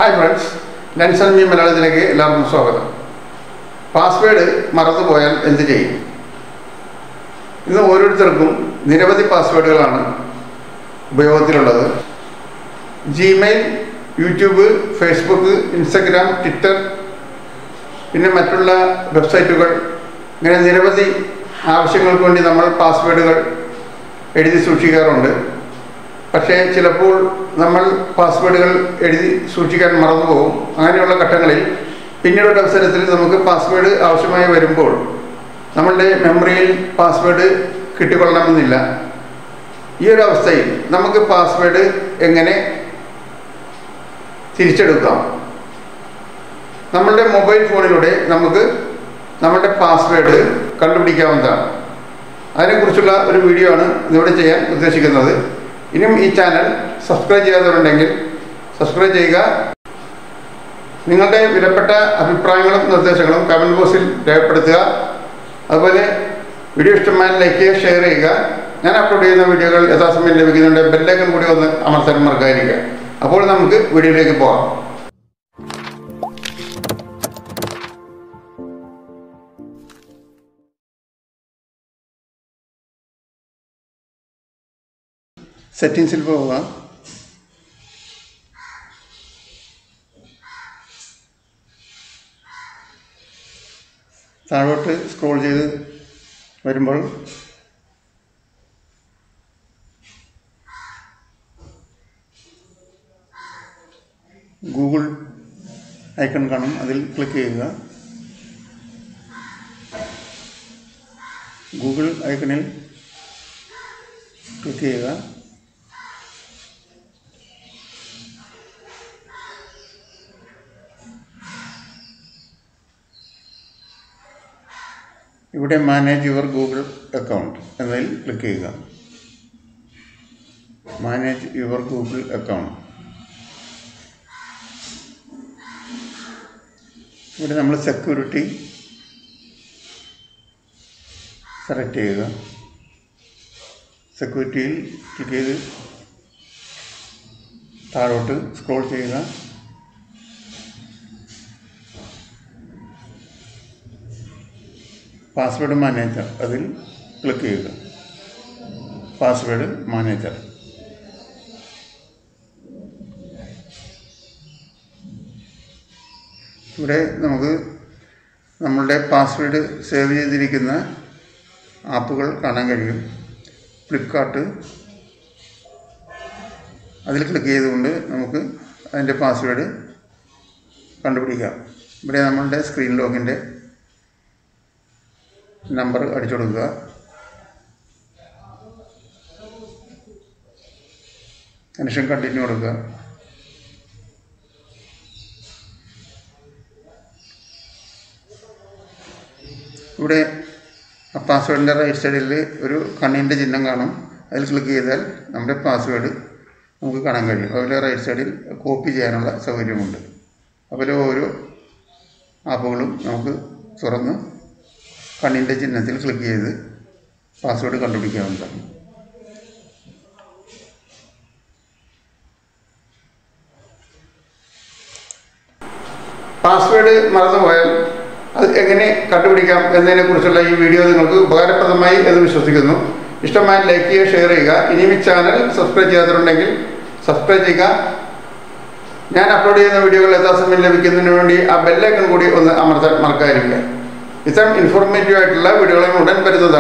hi friends ലെൻസൺ me മലയാളത്തിലേക്ക് എല്ലാവർക്കും സ്വാഗതം പാസ്വേഡ് മറന്നുപോയാൽ എന്ത് ചെയ്യും ഇന്ന് ഓരോരുത്തർക്കും നിരവധി പാസ്വേഡുകളാണ് ഉപയോഗത്തിലുള്ളത് Gmail YouTube Facebook Instagram Twitter പിന്നെ മറ്റുള്ള വെബ്സൈറ്റുകൾ ഇങ്ങനെ നിരവധി ആവശ്യങ്ങൾക്ക് വേണ്ടി നമ്മൾ പാസ്വേഡുകൾ എഴുതി സൂക്ഷിക്കാറുണ്ട് പക്ഷേ ചിലപ്പോൾ നമ്മൾ പാസ്വേഡുകൾ എഴുതി സൂക്ഷിക്കാൻ മറന്നുപോകും അങ്ങനെയുള്ള ഘട്ടങ്ങളിൽ പിന്നീട് ഒരു അവസരത്തിൽ നമുക്ക് പാസ്വേഡ് ആവശ്യമായി വരുമ്പോൾ നമ്മളുടെ മെമ്മറിയിൽ പാസ്വേഡ് കിട്ടിക്കൊള്ളണമെന്നില്ല ഈ ഒരു അവസ്ഥയിൽ നമുക്ക് പാസ്വേഡ് എങ്ങനെ തിരിച്ചെടുക്കാം നമ്മളുടെ മൊബൈൽ ഫോണിലൂടെ നമുക്ക് നമ്മളുടെ പാസ്വേഡ് കണ്ടുപിടിക്കാവുന്നതാണ് അതിനെക്കുറിച്ചുള്ള ഒരു വീഡിയോ ആണ് ഇതിവിടെ ചെയ്യാൻ ഉദ്ദേശിക്കുന്നത് ഇനിയും ഈ ചാനൽ സബ്സ്ക്രൈബ് ചെയ്യാത്തവരുണ്ടെങ്കിൽ സബ്സ്ക്രൈബ് ചെയ്യുക നിങ്ങളുടെ വിലപ്പെട്ട അഭിപ്രായങ്ങളും നിർദ്ദേശങ്ങളും കമൻറ്റ് ബോക്സിൽ രേഖപ്പെടുത്തുക അതുപോലെ വീഡിയോ ഇഷ്ടമായ ലൈക്ക് ചെയ്യുക ഷെയർ ചെയ്യുക ഞാൻ അപ്ലോഡ് ചെയ്യുന്ന വീഡിയോകൾ യഥാസമയം ലഭിക്കുന്നുണ്ട് ബെല്ലൈക്കൺ കൂടി ഒന്ന് അമർത്താൻ മറക്കാതിരിക്കുക അപ്പോൾ നമുക്ക് വീഡിയോയിലേക്ക് പോകാം സെറ്റിങ്സിൽ പോവുക താഴോട്ട് സ്ക്രോൾ ചെയ്ത് വരുമ്പോൾ ഗൂഗിൾ ഐക്കൺ കാണും അതിൽ ക്ലിക്ക് ചെയ്യുക ഗൂഗിൾ ഐക്കണിൽ ക്ലിക്ക് ചെയ്യുക ഇവിടെ മാനേജ് യുവർ ഗൂഗിൾ അക്കൗണ്ട് എന്നതിൽ ക്ലിക്ക് ചെയ്യുക മാനേജ് യുവർ ഗൂഗിൾ അക്കൗണ്ട് ഇവിടെ നമ്മൾ സെക്യൂരിറ്റി സെലക്ട് ചെയ്യുക സെക്യൂരിറ്റിയിൽ ക്ലിക്ക് ചെയ്ത് താഴോട്ട് സ്ക്രോൾ ചെയ്യുക പാസ്വേഡ് മാനേജർ അതിൽ ക്ലിക്ക് ചെയ്യുക പാസ്വേഡ് മാനേജർ ഇവിടെ നമുക്ക് നമ്മളുടെ പാസ്വേഡ് സേവ് ചെയ്തിരിക്കുന്ന ആപ്പുകൾ കാണാൻ കഴിയും ഫ്ലിപ്കാർട്ട് അതിൽ ക്ലിക്ക് ചെയ്തുകൊണ്ട് നമുക്ക് അതിൻ്റെ പാസ്വേഡ് കണ്ടുപിടിക്കാം ഇവിടെ നമ്മളുടെ സ്ക്രീൻ ലോഗിൻ്റെ നമ്പർ അടിച്ചു കൊടുക്കുക കണക്ഷൻ കണ്ടിന്യൂ കൊടുക്കുക ഇവിടെ ആ പാസ്വേഡിൻ്റെ റൈറ്റ് സൈഡിൽ ഒരു കണ്ണിൻ്റെ ചിഹ്നം കാണും അതിൽ ക്ലിക്ക് ചെയ്താൽ നമ്മുടെ പാസ്വേഡ് നമുക്ക് കാണാൻ കഴിയും അതുപോലെ റൈറ്റ് സൈഡിൽ കോപ്പി ചെയ്യാനുള്ള സൗകര്യമുണ്ട് അതുപോലെ ഓരോ ആപ്പുകളും നമുക്ക് തുറന്ന് കണ്ണിൻ്റെ ചിഹ്നത്തിൽ ക്ലിക്ക് ചെയ്ത് പാസ്വേഡ് കണ്ടുപിടിക്കാവുന്നതാണ് പാസ്വേഡ് മറന്നുപോയാൽ അത് എങ്ങനെ കണ്ടുപിടിക്കാം എന്നതിനെക്കുറിച്ചുള്ള ഈ വീഡിയോ നിങ്ങൾക്ക് ഉപകാരപ്രദമായി എന്ന് വിശ്വസിക്കുന്നു ഇഷ്ടമായ ലൈക്ക് ചെയ്യുക ഷെയർ ചെയ്യുക ഇനിയും ഈ ചാനൽ സബ്സ്ക്രൈബ് ചെയ്യാത്തവരുണ്ടെങ്കിൽ സബ്സ്ക്രൈബ് ചെയ്യുക ഞാൻ അപ്ലോഡ് ചെയ്യുന്ന വീഡിയോകൾ യഥാസമയം ലഭിക്കുന്നതിന് വേണ്ടി ആ ബെല്ലൈക്കൺ കൂടി ഒന്ന് അമർത്താൻ മറക്കാതിരിക്കുക ഇത്തരം ഇൻഫോർമേറ്റീവ് ആയിട്ടുള്ള വീഡിയോകളും ഉടൻ വരുന്നത്